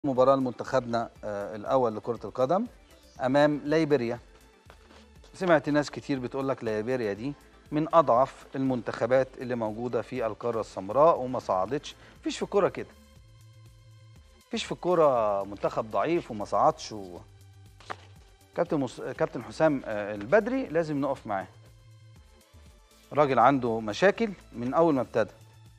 مباراة لمنتخبنا آه، الأول لكرة القدم أمام ليبيريا سمعت ناس كتير بتقول لك ليبيريا دي من أضعف المنتخبات اللي موجودة في القارة السمراء وما صعدتش مفيش في الكورة كده مفيش في الكورة منتخب ضعيف وما صعدش و... كابتن مس... كابتن حسام آه، البدري لازم نقف معاه راجل عنده مشاكل من أول ما ابتدى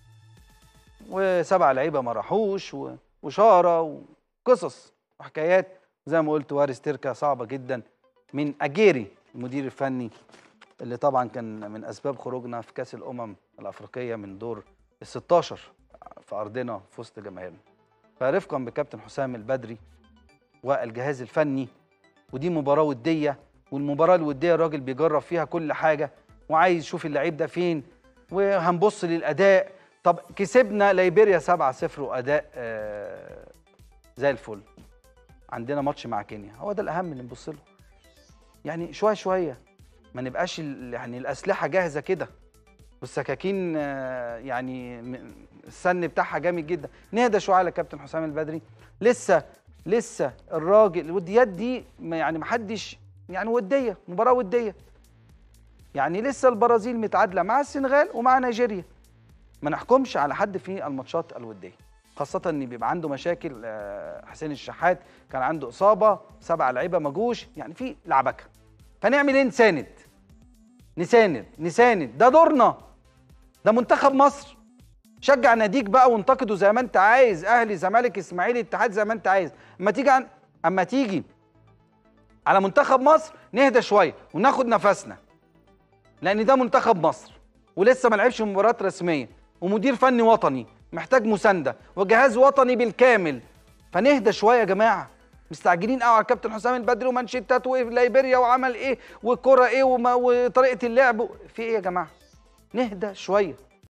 وسبع لعيبه ما راحوش و- وشاره وقصص وحكايات زي ما قلت وارث تركه صعبه جدا من اجيري المدير الفني اللي طبعا كان من اسباب خروجنا في كاس الامم الافريقيه من دور ال 16 في ارضنا في وسط جماهيرنا فرفقا بكابتن حسام البدري والجهاز الفني ودي مباراه وديه والمباراه الوديه الراجل بيجرب فيها كل حاجه وعايز يشوف اللعيب ده فين وهنبص للاداء طب كسبنا ليبيريا 7-0 واداء آه، زي الفل عندنا ماتش مع كينيا هو ده الاهم اللي نبص له يعني شويه شويه ما نبقاش ال- يعني الاسلحه جاهزه كده والسكاكين آه، يعني م- السن بتاعها جامد جدا نهدى شويه على كابتن حسام البدري لسه لسه الراجل الوديات دي ما- يعني ما حدش يعني وديه مباراه وديه يعني لسه البرازيل متعادله مع السنغال ومع نيجيريا ما نحكمش على حد في الماتشات الوديه خاصة ان بيبقى عنده مشاكل آه، حسين الشحات كان عنده اصابة سبع لعيبة ما جوش يعني في لعبكة فنعمل ايه نساند نساند نساند ده دورنا ده منتخب مصر شجع ناديك بقى وانتقده زي ما انت عايز اهلي زمالك اسماعيلي اتحاد زي ما انت عايز اما تيجي عن... اما تيجي على منتخب مصر نهدى شويه وناخد نفسنا لان ده منتخب مصر ولسه ما لعبش مباريات رسميه ومدير فني وطني محتاج مسانده وجهاز وطني بالكامل فنهدى شويه يا جماعه مستعجلين قوي على الكابتن حسام البدري ومانشيتات وليبيريا وعمل ايه والكره ايه وما وطريقه اللعب في ايه يا جماعه نهدى شويه